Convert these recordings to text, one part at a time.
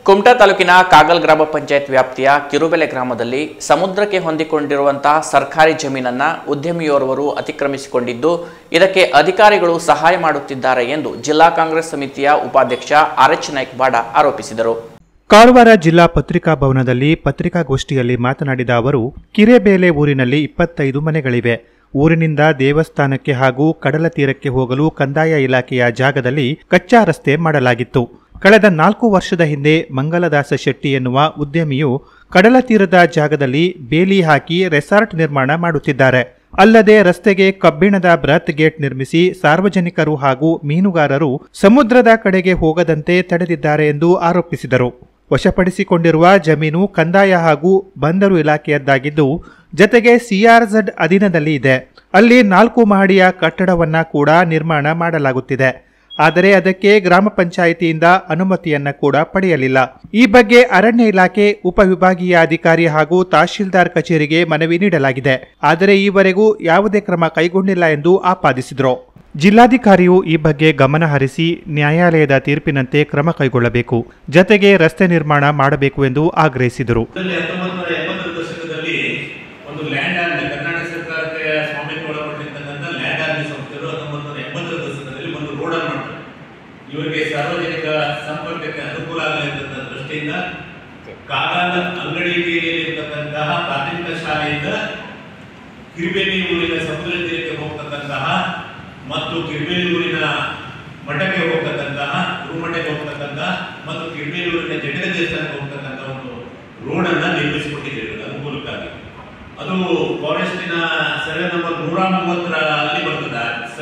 ಕುಮಟಾ ತಾಲೂಕಿನ ಕಾಗಲ್ ಗ್ರಾಮ ಪಂಚಾಯತ್ ವ್ಯಾಪ್ತಿಯ ಕಿರುಬೆಲೆ ಗ್ರಾಮದಲ್ಲಿ ಸಮುದ್ರಕ್ಕೆ ಹೊಂದಿಕೊಂಡಿರುವಂತಹ ಸರ್ಕಾರಿ ಜಮೀನನ್ನ ಉದ್ಯಮಿಯೋರ್ವರು ಅತಿಕ್ರಮಿಸಿಕೊಂಡಿದ್ದು ಇದಕ್ಕೆ ಅಧಿಕಾರಿಗಳು ಸಹಾಯ ಮಾಡುತ್ತಿದ್ದಾರೆ ಎಂದು ಜಿಲ್ಲಾ ಕಾಂಗ್ರೆಸ್ ಸಮಿತಿಯ ಉಪಾಧ್ಯಕ್ಷ ಆರ್ ಎಚ್ ನಾಯ್ಕ್ ಬಾಡ ಆರೋಪಿಸಿದರು ಕಾರವಾರ ಜಿಲ್ಲಾ ಪತ್ರಿಕಾ ಭವನದಲ್ಲಿ ಪತ್ರಿಕಾಗೋಷ್ಠಿಯಲ್ಲಿ ಮಾತನಾಡಿದ ಅವರು ಕಿರೆಬೇಲೆ ಊರಿನಲ್ಲಿ ಇಪ್ಪತ್ತೈದು ಮನೆಗಳಿವೆ ಊರಿನಿಂದ ದೇವಸ್ಥಾನಕ್ಕೆ ಹಾಗೂ ಕಡಲ ತೀರಕ್ಕೆ ಹೋಗಲು ಕಂದಾಯ ಇಲಾಖೆಯ ಜಾಗದಲ್ಲಿ ಕಚ್ಚಾ ರಸ್ತೆ ಮಾಡಲಾಗಿತ್ತು ಕಳೆದ ನಾಲ್ಕು ವರ್ಷದ ಹಿಂದೆ ಮಂಗಲದಾಸ ಶೆಟ್ಟಿ ಎನ್ನುವ ಉದ್ಯಮಿಯು ಕಡಲ ತೀರದ ಜಾಗದಲ್ಲಿ ಬೇಲಿ ಹಾಕಿ ರೆಸಾರ್ಟ್ ನಿರ್ಮಾಣ ಮಾಡುತ್ತಿದ್ದಾರೆ ಅಲ್ಲದೆ ರಸ್ತೆಗೆ ಕಬ್ಬಿಣದ ಬೃಹತ್ ಗೇಟ್ ನಿರ್ಮಿಸಿ ಸಾರ್ವಜನಿಕರು ಹಾಗೂ ಮೀನುಗಾರರು ಸಮುದ್ರದ ಕಡೆಗೆ ಹೋಗದಂತೆ ತಡೆದಿದ್ದಾರೆ ಎಂದು ಆರೋಪಿಸಿದರು ವಶಪಡಿಸಿಕೊಂಡಿರುವ ಜಮೀನು ಕಂದಾಯ ಹಾಗೂ ಬಂದರು ಇಲಾಖೆಯದ್ದಾಗಿದ್ದು ಜತೆಗೆ ಸಿಆರ್ಝಡ್ ಅಧೀನದಲ್ಲಿ ಇದೆ ಅಲ್ಲಿ ನಾಲ್ಕು ಮಹಡಿಯ ಕಟ್ಟಡವನ್ನ ಕೂಡ ನಿರ್ಮಾಣ ಮಾಡಲಾಗುತ್ತಿದೆ ಆದರೆ ಅದಕ್ಕೆ ಗ್ರಾಮ ಪಂಚಾಯಿತಿಯಿಂದ ಅನುಮತಿಯನ್ನ ಕೂಡ ಪಡೆಯಲಿಲ್ಲ ಈ ಬಗ್ಗೆ ಅರಣ್ಯ ಇಲಾಖೆ ಉಪವಿಭಾಗೀಯ ಅಧಿಕಾರಿ ಹಾಗೂ ತಹಶೀಲ್ದಾರ್ ಕಚೇರಿಗೆ ಮನವಿ ನೀಡಲಾಗಿದೆ ಆದರೆ ಈವರೆಗೂ ಯಾವುದೇ ಕ್ರಮ ಕೈಗೊಂಡಿಲ್ಲ ಎಂದು ಆಪಾದಿಸಿದರು ಜಿಲ್ಲಾಧಿಕಾರಿಯು ಈ ಬಗ್ಗೆ ಗಮನ ಹರಿಸಿ ನ್ಯಾಯಾಲಯದ ತೀರ್ಪಿನಂತೆ ಕ್ರಮ ಕೈಗೊಳ್ಳಬೇಕು ಜತೆಗೆ ರಸ್ತೆ ನಿರ್ಮಾಣ ಮಾಡಬೇಕು ಎಂದು ಆಗ್ರಹಿಸಿದರು ಇದರಲ್ಲಿ ಹತ್ತೊಂಬತ್ತು ನೂರ ಎಂಬತ್ತರ ದಶಕದಲ್ಲಿ ಒಂದು ಲ್ಯಾಂಡ್ ಆರ್ಮಿ ಕರ್ನಾಟಕ ಸರ್ಕಾರಕ್ಕೆ ಸ್ವಾಮಿತ್ವ ಒಳಪಟ್ಟಿರ್ತಕ್ಕಂಥ ಲ್ಯಾಂಡ್ ಆರ್ಮಿ ಸಂಸ್ಥೆಗಳು ಹತ್ತೊಂಬತ್ತು ನೂರ ಎಂಬತ್ತರ ದಶಕದಲ್ಲಿ ಒಂದು ರೋಡ್ ಅನ್ನು ಮಾಡ್ತಾರೆ ಇವರಿಗೆ ಸಾರ್ವಜನಿಕ ಸಂಪರ್ಕಕ್ಕೆ ಅನುಕೂಲ ಆಗಲಿ ಅಂತ ದೃಷ್ಟಿಯಿಂದ ಕಾಗಾಲ ಅಂಗಡಿ ಬೀದಿಯಲ್ಲಿರ್ತಕ್ಕಂತಹ ಪ್ರಾಥಮಿಕ ಶಾಲೆಯಿಂದ ಕಿರಿಬೇಲಿ ಊರಿನ ಸಮುದ್ರ ತೀರಕ್ಕೆ ಹೋಗ್ತಕ್ಕಂತಹ ಮತ್ತು ಕಿರಿಬೇಲಿ ಊರಿನ ಮಠಕ್ಕೆ ಹೋಗ್ತಕ್ಕಂತಹ ಗುರುಮಠಕ್ಕೆ ಹೋಗ್ತಕ್ಕಂತಹ ಮತ್ತು ಕಿರಿಬೇಲಿ ಊರಿನ ಜಟಕ ದೇವಸ್ಥಾನಕ್ಕೆ ಹೋಗ್ತಕ್ಕಂತಹ ಒಂದು ರೋಡ್ ಅನ್ನ ನಿರ್ಮಿಸಿಕೊಟ್ಟಿದ್ದೇವೆ ಅನುಕೂಲಕ್ಕಾಗಿ ಅದು ಫಾರೆಸ್ಟಿನ ಸರ್ವೆ ನಂಬರ್ ನೂರ ಮೂವತ್ತರ ಅಲ್ಲಿ ಬರ್ತದೆ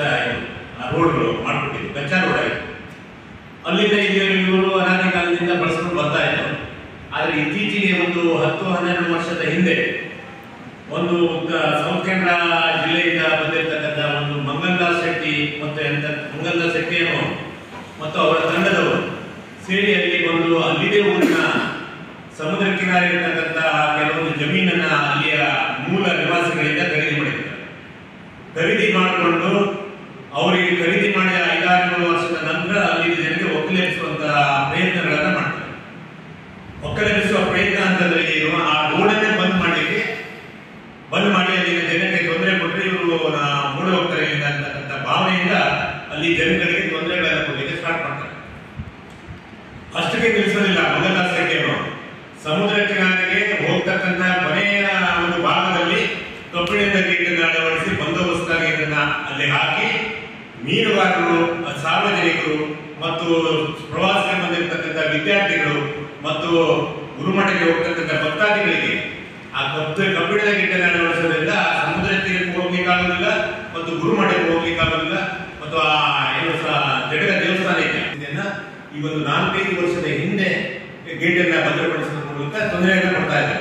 ರೋಡ್ಗಳು ಮಾಡ್ಕೊಟ್ಟಿದ್ದು ಕಚ್ಚಾ ರೋಡ್ ಆಗಿದೆ ಅಲ್ಲಿಂದ ಈಗ ಇವರು ಅನಾದಿ ಕಾಲದಿಂದ ಬಳಸ್ಕೊಂಡು ಬರ್ತಾ ಇದ್ರು ಆದ್ರೆ ಇತ್ತೀಚೆಗೆ ಒಂದು ಹತ್ತು ಹನ್ನೆರಡು ವರ್ಷದ ಹಿಂದೆ ಒಂದು ಕ- ಸೌತ್ ಕನ್ನಡ ಜಿಲ್ಲೆಯಿಂದ ಬಂದಿರತಕ್ಕಂಥ ಒಂದು ಮಂಗಲ್ದಾಸ್ ಶೆಟ್ಟಿ ಮತ್ತು ಎಂತ ಮಂಗಲ್ದಾಸ್ ಶೆಟ್ಟಿಯನ್ನು ಮತ್ತು ಅವರ ತಂಡದವರು ಸೇರಿ ಅಲ್ಲಿ ಒಂದು ಅಲ್ಲಿದೆ ಊರಿನ ಸಮುದ್ರ ಕಿನಾರೆ ಇರತಕ್ಕಂಥ ಕೆಲವೊಂದು ಜಮೀನನ್ನ ಅಲ್ಲಿಯ ಮೂಲ ನಿವಾಸಿಗಳಿಂದ ಖರೀದಿ ಮಾಡಿದ್ದಾರೆ ಖರೀದಿ ಮಾಡಿಕೊಂಡು ಅವರಿಗೆ ಖರೀದಿ ಮಾಡಿದ ಐದಾರು ವರ್ಷದ ನಂತರ ಅಲ್ಲಿ ಜನರಿಗೆ ಒಕ್ಕಲೆಬ್ಬಿಸುವಂತಹ ಪ್ರಯತ್ನಗಳನ್ನ ಮಾಡ್ತಾರೆ ಒಕ್ಕಲೆಬ್ಬಿಸುವ ಪ್ರಯತ್ನ ಅಂತಂದ್ರೆ ಏನು ಆ ರೋಡನ್ನೇ ಬಂದ್ ಮಾಡಲಿಕ್ಕೆ ಬಂದ್ ಮಾಡಿ ಅಲ್ಲಿನ ಜನಕ್ಕೆ ತೊಂದರೆ ಕೊಟ್ಟರೆ ಇವರು ಮೂಡ ಹೋಗ್ತಾರೆ ಇಲ್ಲಿಂದ ಅಂತಕ್ಕಂಥ ಭಾವನೆಯಿಂದ ಅಲ್ಲಿ ಜನಗಳಿಗೆ ತೊಂದರೆಗಳನ್ನ ಕೊಡಲಿಕ್ಕೆ ಸ್ಟಾರ್ಟ್ ಮಾಡ್ತಾರೆ ಅಷ್ಟಕ್ಕೆ ನಿಲ್ಲಿಸೋದಿಲ್ಲ ಮಂಗಲಾಸಕ್ಕೆನು ಸಮುದ್ರ ಕಿನಾರೆಗೆ ಹೋಗ್ತಕ್ಕಂಥ ಕೊನೆಯ ಒಂದು ಭಾಗದಲ್ಲಿ ಕಬ್ಬಿಣದ ಗೇಟನ್ನು ಅಳವಡಿಸಿ ಬಂದೋಬಸ್ತಾಗಿ ಇದನ್ನ ಅಲ್ಲಿ ಹಾಕಿ ಮೀನುಗಾರರು ಸಾರ್ವಜನಿಕರು ಮತ್ತು ಪ್ರವಾಸಕ್ಕೆ ಬಂದಿರತಕ್ಕಂಥ ವಿದ್ಯಾರ್ಥಿಗಳು ಮತ್ತು ಗುರುಮಠಕ್ಕೆ ಹೋಗ್ತಕ್ಕಂಥ ಭಕ್ತಾದಿಗಳಿಗೆ ಆ ಕಬ್ಬು ಕಬ್ಬಿಣದ ಗಿಟ್ಟನ್ನು ಅಳವಡಿಸೋದ್ರಿಂದ ಸಮುದ್ರ ತೀರಕ್ಕೆ ಹೋಗ್ಲಿಕ್ಕಾಗೋದಿಲ್ಲ ಮತ್ತು ಗುರುಮಠಕ್ಕೆ ಹೋಗ್ಲಿಕ್ಕಾಗೋದಿಲ್ಲ ಮತ್ತು ಆ ಏನು ಸ- ಜಡಗ ದೇವಸ್ಥಾನ ಇದೆ ಇದನ್ನ ಈ ಒಂದು ನಾಲ್ಕೈದು ವರ್ಷದ ಹಿಂದೆ ಗೇಟ್ ಅನ್ನ ಭದ್ರಪಡಿಸುವ ಮೂಲಕ ತೊಂದರೆಯನ್ನು ಕೊಡ್ತಾ ಇದ್ದಾರೆ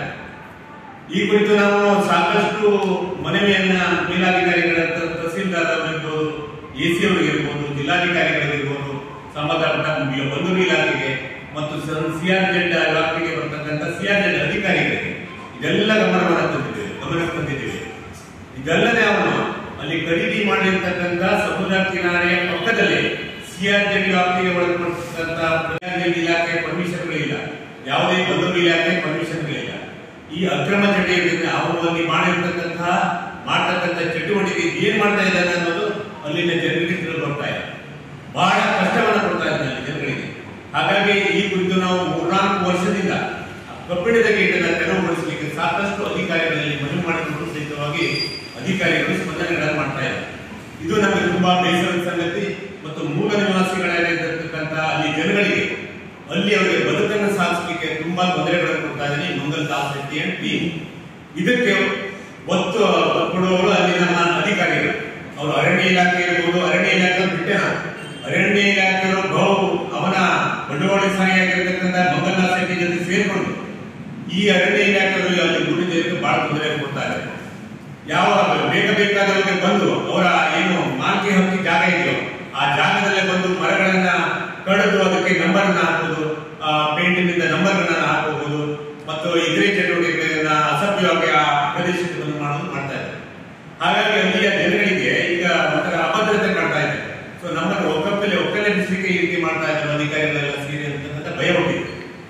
ಈ ಕುರಿತು ನಾವು ಸಾಕಷ್ಟು ಮನವಿಯನ್ನ ಮೇಲಾಧಿಕಾರಿಗಳ ತ- ತಹಸೀಲ್ದಾರ್ ಅವರಿರ್ಬೋದು ಎ ಸಿ ಅವರಿಗಿರ್ಬೋದು ಜಿಲ್ಲಾಧಿಕಾರಿಗಳಿಗಿರ್ಬೋದು ಸಂಬಂಧಪಟ್ಟ ಮಿ- ಬಂದರು ಇಲಾಖೆಗೆ ಮತ್ತು ಸಿಆರ್ಜೆಡ್ ವ್ಯಾಪ್ತಿಗೆ ಬರ್ತಕ್ಕಂಥ ಸಿಆರ್ಜೆಡ್ ಅಧಿಕಾರಿಗಳಿಗೆ ಇದೆಲ್ಲ ಗಮನವನ್ನು ತಂದಿದ್ದೇವೆ ಗಮನಕ್ಕೆ ತಂದಿದ್ದೇವೆ ಇದಲ್ಲದೆ ಅವನು ಅಲ್ಲಿ ಖರೀದಿ ಮಾಡಿರ್ತಕ್ಕಂಥ ಸಮುದ್ರ ಕಿನಾರೆಯ ಪಕ್ಕದಲ್ಲಿ ಸಿಆರ್ಜೆಡ್ ವ್ಯಾಪ್ತಿಗೆ ಒಳಪಡಿರ್ತಕ್ಕಂಥ ಸಿಆರ್ಜೆಡ್ ಇಲಾಖೆ ಪರ್ಮಿಷನ್ಗಳಿಲ್ಲ ಯಾವುದೇ ಬಂದರು ಇಲಾಖೆ ಪರ್ಮಿಷನ್ಗಳಿಲ್ಲ ಈ ಅಕ್ರಮ ಚಟುವಟಿಕೆ ಅವನು ಅಲ್ಲಿ ಮಾಡಿರ್ತಕ್ಕಂತಹ ಮಾಡ್ತಕ್ಕಂಥ ಚಟುವಟಿಕೆ ಏನ್ ಮಾಡ್ತಾ ಇದ್ದಾನೆ ಅನ್ನೋದು ಅಲ್ಲಿನ ಜನರಿಗೆ ತಿಳಿದು ಬರ್ತಾ ಇದೆ ಬಹಳ ಕಷ್ಟವನ್ನು ಕೊಡ್ತಾ ಇದ್ದಾನೆ ಅಲ್ಲಿ ಜನಗಳಿಗೆ ಹಾಗಾಗಿ ಈ ಕುರಿತು ನಾವು ಮೂರ್ನಾಲ್ಕು ವರ್ಷದಿಂದ ಕಬ್ಬಿಣದ ಗೇಟನ್ನು ತೆರವುಗೊಳಿಸಲಿಕ್ಕೆ ಸಾಕಷ್ಟು ಅಧಿಕಾರಿಗಳಲ್ಲಿ ಮನವಿ ಮಾಡಿಕೊಂಡು ಸಹಿತವಾಗಿ ಅಧಿಕಾರಿಗಳು ಸ್ಪಂದನೆಗಳನ್ನು ಮಾಡ್ತಾ ಇದ್ದಾರೆ ಇದು ನಮಗೆ ತುಂಬಾ ಬೇಸರದ ಸಂಗತಿ ಮತ್ತು ಮೂಲ ನಿವಾಸಿಗಳಾಗಿರ್ತಕ್ಕಂಥ ಅಲ್ಲಿ ಜನಗಳಿಗೆ ಅಲ್ಲಿ ಅವರಿಗೆ ಬದುಕನ್ನು ಸಾಗಿಸಲಿಕ್ಕೆ ತುಂಬಾ ತೊಂದರೆಗಳನ್ನು ಕೊಡ್ತಾ ಇದ್ದಾರೆ ಈ ಮಂಗಲ್ ದಾಸ್ ಶೆಟ್ಟಿ ಅಂಡ್ ಟೀಮ್ ಇದಕ್ಕೆ ಒತ್ತು ಕೊಡುವವರು ಅಲ್ಲಿ ನಮ್ಮ ಅಧಿಕಾರಿಗಳು ಅವರು ಅರಣ್ಯ ಇಲಾಖೆ ಇರ್ಬೋದು ಅರಣ್ಯ ಇಲಾಖೆ ಬಿಟ್ಟೆ ನಾವು ಅರಣ್ಯ ಇಲಾಖೆಯವರು ಬಹು ಅವನ ಬಂಡವಾಳಶಾಹಿಯಾಗಿರ್ತಕ್ಕಂಥ ಮಂಗಲ್ ದಾಸ್ ಶೆಟ್ಟಿ ಜೊತೆ ಸೇರ್ಕೊಂಡು ಈ ಅರಣ್ಯ ಇಲಾಖೆಯವರು ಅಲ್ಲಿ ಗುಡಿ ಜನರಿಗೆ ಬಹಳ ತೊಂದರೆ ಕೊಡ್ತಾ ಇದ್ದಾರೆ ಯಾವ ಬೇಗ ಬೇಕಾದವರಿಗೆ ಬಂದು ಅವರ ಏನು ಮಾಲ್ಕಿ ಹಕ್ಕಿ ಜಾಗ ಇದೆಯೋ ಆ ಜಾಗದಲ್ಲೇ ಬಂದು ಮರಗಳನ್ನ ಕಡಿದು ಅದಕ್ಕೆ ನಂಬರ್ ಹಾಕುವುದು ಪೇಂಟಿನಿಂದ ನಂಬರ್ ಹಾಕಬಹುದು ಮತ್ತು ಇತರೆ ಚಟುವಟಿಕೆಗಳನ್ನ ಅಸಭ್ಯವಾಗಿ ಆ ಪ್ರದೇಶಕ್ಕೆ ಬಂದು ಮಾಡೋದು ಮಾಡ್ತಾ ಇದ್ದಾರೆ ಹಾಗಾಗಿ ಅಲ್ಲಿಯ ಜನಗಳಿಗೆ ಈಗ ಒಂಥರ ಅಭದ್ರತೆ ಕಾಡ್ತಾ ಇದೆ ಸೊ ನಮ್ಮನ್ನು ಒಕ್ಕಪ್ಪಲ್ಲಿ ಒಕ್ಕಲೆಬ್ಬಿಸಲಿಕ್ಕೆ ಈ ರೀತಿ ಮಾಡ್ತಾ ಇದ್ದಾರೆ ಅಧಿಕಾರಿಗಳೆಲ್ಲ ಸೇರಿ ಅಂತಕ್ಕಂಥ ಭಯ ಹುಟ್ಟಿದೆ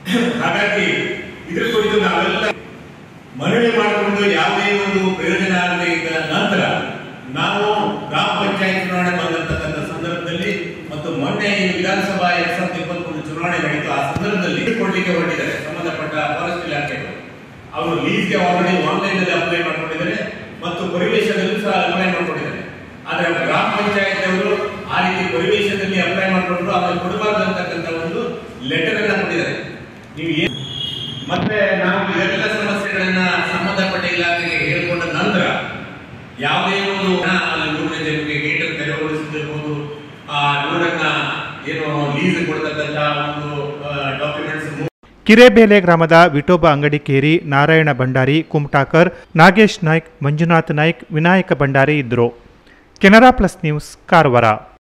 ಹಾಗಾಗಿ ಇದ್ರ ಕುರಿತು ನಾವೆಲ್ಲ ಮನವಿ ಮಾಡಿಕೊಂಡು ಯಾವುದೇ ಒಂದು ಪ್ರಯೋಜನ ಆಗದೆ ಇದ್ದ ನಂತರ ನಾವು ಗ್ರಾಮ ಪಂಚಾಯತ್ ಚುನಾವಣೆ ಬಂದಂತಕ್ಕಂಥ ಸಂದರ್ಭದಲ್ಲಿ ಮತ್ತು ಮೊನ್ನೆ ಈ ವಿಧಾನಸಭಾ ಎರಡ್ ಸಾವಿರದ ಇಪ್ಪತ್ಮೂರು ಚುನಾವಣೆ ನಡೀತು ಆ ಸಂದರ್ಭದಲ್ಲಿ ಕೊಡ್ಲಿಕ್ಕೆ ಹೊರಟಿದ್ದಾರೆ ಸಂಬಂಧಪಟ್ಟ ಫಾರೆಸ್ಟ್ ಇಲಾಖೆಗಳು ಅವರು ಲೀಸ್ಗೆ ಆಲ್ರೆಡಿ ಆನ್ಲೈನ್ ಅಲ್ಲಿ ಅಪ್ಲೈ ಮಾಡ್ಕೊಂಡಿದ್ದಾರೆ ಮತ್ತು ಪರಿವೇಶದಲ್ಲೂ ಸಹ ಅಪ್ಲೈ ಮಾಡ್ಕೊಂಡಿದ್ದಾರೆ ಆದ್ರೆ ಗ್ರಾಮ ಪಂಚಾಯತ್ ಅವರು ಆ ರೀತಿ ಪರಿವೇಶದಲ್ಲಿ ಅಪ್ಲೈ ಮಾಡ್ಕೊಂಡ್ರು ಆಮೇಲೆ ಕೊಡಬಾರ್ದು ಅಂತಕ್ಕಂಥ ಒಂದು ಲೆಟರ್ ಅನ್ನ ಕೊಟ್ಟಿದ್ದಾರೆ ನೀವು ಏನ್ ಮತ್ತೆ ನಾವು ಇವೆಲ್ಲ ಸಮಸ್ಯೆಗಳನ್ನ ಸಂಬಂಧಪಟ್ಟ ಇಲಾಖೆಗೆ ಹೇಳ್ಕೊಂಡ ನಂತರ ಯಾವುದೇ ಒಂದು ಹಣ ಅಲ್ಲಿ ನೂರನೇ ಜನಕ್ಕೆ ಗೇಟ್ ತೆರವುಗೊಳಿಸಿರ್ಬೋದು ಆ ನೂರನ್ನ ಏನು ಲೀಸ್ ಕೊಡ್ತಕ್ಕಂಥ ಒಂದು ಡಾಕ್ಯುಮೆಂಟ್ಸ್ ಕಿರೇಬೇಲೆ ಗ್ರಾಮದ ವಿಠೋಬ ಅಂಗಡಿಕೇರಿ ನಾರಾಯಣ ಭಂಡಾರಿ ಕುಮಟಾಕರ್ ನಾಗೇಶ್ ನಾಯ್ಕ್ ಮಂಜುನಾಥ್ ನಾಯ್ಕ್ ವಿನಾಯಕ ಭಂಡಾರಿ ಇದ್ದರು ಕೆನರಾ ಪ್ಲಸ್ ನ್ಯೂಸ್ ಕಾರವಾರ